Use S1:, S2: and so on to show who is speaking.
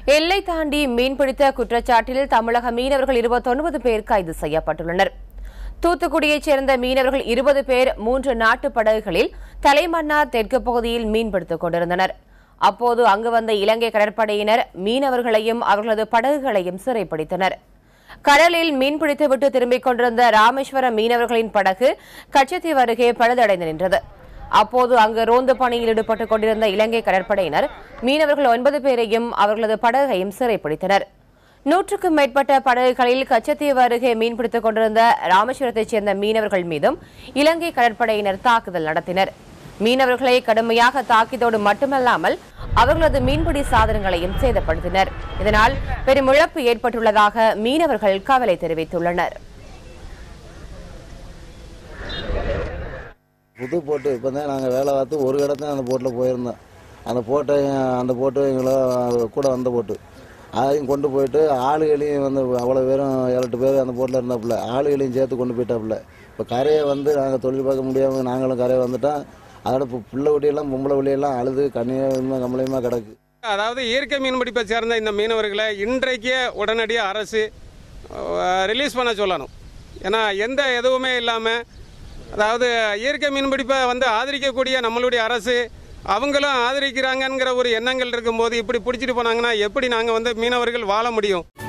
S1: எல்லை தாண்டி மீன்பிடித்த குற்றச்சாட்டில் தமிழக மீனவர்கள் இருபத்தொன்பது பேர் கைது செய்யப்பட்டுள்ளனர் தூத்துக்குடியைச் சேர்ந்த மீனவர்கள் இருபது பேர் மூன்று நாட்டு படகுகளில் தலைமன்னார் தெற்கு பகுதியில் மீன்பிடித்துக் கொண்டிருந்தனர் அப்போது அங்கு வந்த இலங்கை கடற்படையினர் மீனவர்களையும் அவர்களது படகுகளையும் சிறைப்பிடித்தனர் கடலில் மீன்பிடித்துவிட்டு திரும்பிக் கொண்டிருந்த ராமேஸ்வரம் மீனவர்களின் படகு கச்சத்தீவு அருகே பழுதடைந்து நின்றது அப்போது அங்கு ரோந்து பணியில் ஈடுபட்டுக் கொண்டிருந்த இலங்கை கடற்படையினர் மீனவர்கள் ஒன்பது பேரையும் அவர்களது படகையும் சிறைப்பிடித்தனர் நூற்றுக்கும் மேற்பட்ட படகுகளில் கச்சத்தீவு அருகே மீன்பிடித்துக் கொண்டிருந்த ராமேஸ்வரத்தைச் சேர்ந்த மீனவர்கள் மீதும் இலங்கை கடற்படையினர் தாக்குதல் நடத்தினர் மீனவர்களை கடுமையாக தாக்கியதோடு மட்டுமல்லாமல் அவர்களது மீன்பிடி சாதனங்களையும் சேதப்படுத்தினர் இதனால் பெரும் இழப்பு ஏற்பட்டுள்ளதாக மீனவர்கள் கவலை தெரிவித்துள்ளனர்
S2: புது போட்டு இப்போ தான் நாங்கள் வேலை பார்த்து ஒரு கடை தான் அந்த போட்டில் போயிருந்தோம் அந்த போட்டை அந்த போட்டு எங்களை கூட வந்த போட்டு அதையும் கொண்டு போயிட்டு ஆளுகளையும் வந்து அவ்வளோ பேரும் ஏழு எட்டு பேர் அந்த போட்டில் இருந்தாப்புல ஆளுகளையும் சேர்த்து கொண்டு போயிட்டாப்புல இப்போ கரையை வந்து நாங்கள் தொழில் பார்க்க முடியாமல் நாங்களும் கரையை வந்துட்டோம் அதோட இப்போ பிள்ளை குட்டியெல்லாம் பொம்பளை குட்டியெல்லாம் அழுது கண்ணியமாக கம்பளையுமா கிடக்கு
S3: அதாவது இயற்கை மீன்பிடிப்பை சேர்ந்த இந்த மீனவர்களை இன்றைக்கே உடனடியாக அரசு ரிலீஸ் பண்ண சொல்லணும் ஏன்னா எந்த எதுவுமே இல்லாமல் அதாவது இயற்கை மீன்பிடிப்பை வந்து ஆதரிக்கக்கூடிய நம்மளுடைய அரசு அவங்களும் ஆதரிக்கிறாங்கங்கிற ஒரு எண்ணங்கள் இருக்கும்போது இப்படி பிடிச்சிட்டு போனாங்கன்னா எப்படி நாங்கள் வந்து மீனவர்கள் வாழ முடியும்